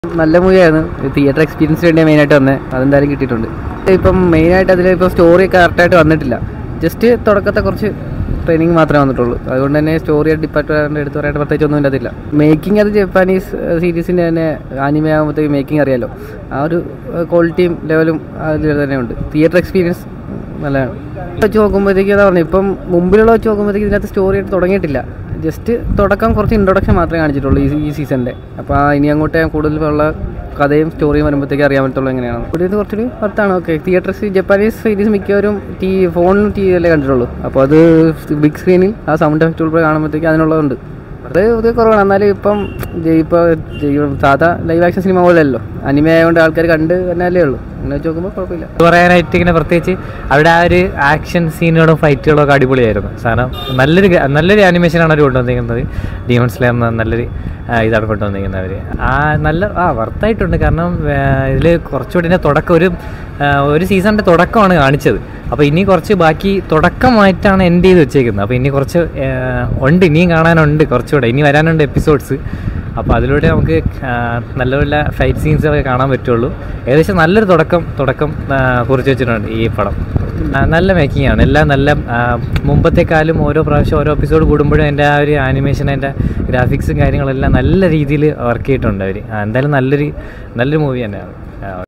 നല്ല മൂവിയായിരുന്നു theatre experience വേണ്ടി മെയിനായിട്ട് വന്നത് അതെന്തായാലും കിട്ടിയിട്ടുണ്ട് ഇപ്പം മെയിനായിട്ട് അതിൽ ഇപ്പോൾ സ്റ്റോറി കറക്റ്റായിട്ട് വന്നിട്ടില്ല ജസ്റ്റ് തുടക്കത്തെ കുറച്ച് ട്രെയിനിങ് മാത്രമേ വന്നിട്ടുള്ളൂ അതുകൊണ്ട് തന്നെ സ്റ്റോറി ഡിപ്പാർട്ട്മെൻറ്റ് എടുത്ത് പറയാനായിട്ട് പ്രത്യേകിച്ച് ഒന്നും ഇല്ലാതില്ല മേക്കിംഗ് അത് ജപ്പാനീസ് സീരീസിൻ്റെ തന്നെ ആനിമ ആകുമ്പോഴത്തേക്ക് മേക്കിംഗ് അറിയാലോ ആ ഒരു ക്വാളിറ്റിയും ലെവലും അതിൽ തന്നെയുണ്ട് തിയേറ്റർ എക്സ്പീരിയൻസ് നല്ലതാണ് വെച്ച് നോക്കുമ്പോഴത്തേക്ക് അതാ പറഞ്ഞു ഇപ്പം മുമ്പിലുള്ള വെച്ച് നോക്കുമ്പോഴത്തേക്ക് ഇതിനകത്ത് സ്റ്റോറി ആയിട്ട് തുടങ്ങിയിട്ടില്ല ജസ്റ്റ് തുടക്കം കുറച്ച് ഇൻട്രൊഡക്ഷൻ മാത്രമേ കാണിച്ചിട്ടുള്ളൂ ഈ ഈ സീസണിൻ്റെ അപ്പോൾ ആ ഇനി അങ്ങോട്ട് കൂടുതൽ ഉള്ള കഥയും സ്റ്റോറിയും വരുമ്പോഴത്തേക്ക് അറിയാൻ പറ്റുള്ളൂ എങ്ങനെയാണ് ഇവിടെ ഇത് കുറച്ചുകൂടി വർത്താണ് ഓക്കെ തിയേറ്റർ ജപ്പാനീസ് സീരീസ് മിക്കവരും ടി ഫോണിലും ടി വിയിലേ കണ്ടിട്ടുള്ളൂ അപ്പോൾ അത് ബിഗ് സ്ക്രീനിൽ ആ സൗണ്ട് എഫക്റ്റ് ഉൾപ്പെടെ കാണുമ്പോഴത്തേക്ക് അതിനുള്ളതുണ്ട് അത് ഇത് കുറവാണ് എന്നാലും ഇപ്പം ഇപ്പോൾ സാധാ ലൈവ് ആക്ഷൻ സിനിമ പോലെയല്ലോ അനിമ ആയതുകൊണ്ട് ആൾക്കാർ കണ്ട് തന്നെയല്ലേ ഉള്ളൂ അങ്ങനെ വെച്ച് നോക്കുമ്പോൾ കുഴപ്പമില്ല ഇത് പറയാനായിട്ട് ഇങ്ങനെ പ്രത്യേകിച്ച് അവിടെ ആ ഒരു ആക്ഷൻ സീനുകളും ഫൈറ്റുകളും ഒക്കെ അടിപൊളിയായിരുന്നു കാരണം നല്ലൊരു ഗ- നല്ലൊരു ആനിമേഷനാണ് അവർ കൊണ്ടുവന്നിരിക്കുന്നത് ഡീമൺ സ്ലെയർ എന്ന നല്ലൊരു ആ, ഇതാണ് കൊണ്ടുവന്നിരിക്കുന്നത് അവർ ആ നല്ല ആ വർത്തായിട്ടുണ്ട് കാരണം ഇതിൽ കുറച്ചുകൂടി ഇതിൻ്റെ തുടക്കം ഒരു ആ, ഒരു സീസണിൻ്റെ തുടക്കമാണ് കാണിച്ചത് അപ്പോൾ ഇനി കുറച്ച് ബാക്കി തുടക്കമായിട്ടാണ് എൻഡ് ചെയ്ത് വെച്ചേക്കുന്നത് അപ്പോൾ ഇനി കുറച്ച് ആ, ഉണ്ട് ഇനിയും കാണാനുണ്ട് കുറച്ചുകൂടെ ഇനി വരാനുണ്ട് എപ്പിസോഡ്സ് അപ്പോൾ അതിലൂടെ നമുക്ക് ആ, നല്ല നല്ല ഫൈറ്റ് സീൻസ് ഒക്കെ കാണാൻ പറ്റുള്ളൂ ഏകദേശം നല്ലൊരു തുടക്കം തുടക്കം ആ, കുറിച്ച് വെച്ചിട്ടുണ്ട് ഈ പടം ആ, നല്ല മേക്കിംഗ് ആണ് എല്ലാം നല്ല ആ, മുമ്പത്തെക്കാളും ഓരോ പ്രാവശ്യം ഓരോ എപ്പിസോഡ് കൂടുമ്പോഴും എൻ്റെ ആ ഒരു ആനിമേഷൻ അതിൻ്റെ ഗ്രാഫിക്സും കാര്യങ്ങളെല്ലാം നല്ല രീതിയിൽ വർക്ക് ചെയ്തിട്ടുണ്ട് അവർ എന്തായാലും നല്ലൊരു നല്ലൊരു മൂവി തന്നെയാണ് ആ,